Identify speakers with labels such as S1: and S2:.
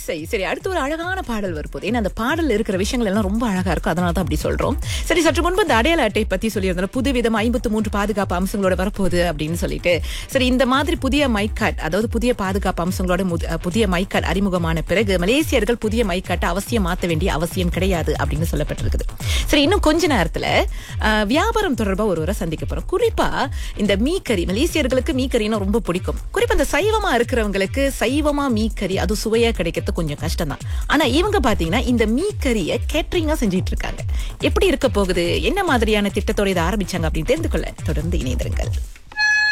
S1: இசை சரி அடுத்து ஒரு அழகான பாடல் வரப்போகுது ஏன்னா அந்த பாடல் இருக்கிற விஷயங்கள் எல்லாம் ரொம்ப அழகா இருக்கும் அதனால தான் அப்படி சொல்றோம் சரி சற்று முன்பு இந்த அடையாள அட்டை பத்தி சொல்லியிருந்தோம் புது விதம் ஐம்பத்து மூன்று பாதுகாப்பு அம்சங்களோட வரப்போகுது அப்படின்னு சொல்லிட்டு சரி இந்த மாதிரி புதிய மைக்காட் அதாவது புதிய பாதுகாப்பு அம்சங்களோட முத- புதிய மைக்காட் அறிமுகமான பிறகு மலேசியர்கள் புதிய மைக்காட்டை அவசியம் மாற்ற வேண்டிய அவசியம் கிடையாது அப்படின்னு சொல்லப்பட்டிருக்குது சரி இன்னும் கொஞ்ச நேரத்துல அஹ், வியாபாரம் தொடர்பா ஒருவரை சந்திக்க போறோம் குறிப்பா இந்த மீக்கறி மலேசியர்களுக்கு மீக்கறினா ரொம்ப பிடிக்கும் குறிப்பா இந்த சைவமா இருக்கிறவங்களுக்கு சைவமா மீக்கறி அது சுவையா கிடைக்கிறது கொஞ்சம் கஷ்டம் தான் ஆனா இவங்க பாத்தீங்கன்னா இந்த மீக்கறியை கேட்டரிங்கா செஞ்சிட்டு இருக்காங்க எப்படி இருக்க போகுது என்ன மாதிரியான திட்டத்தோட இதை ஆரம்பிச்சாங்க அப்படின்னு தெரிந்து கொள்ள தொடர்ந்து இணைந்திருங்கள்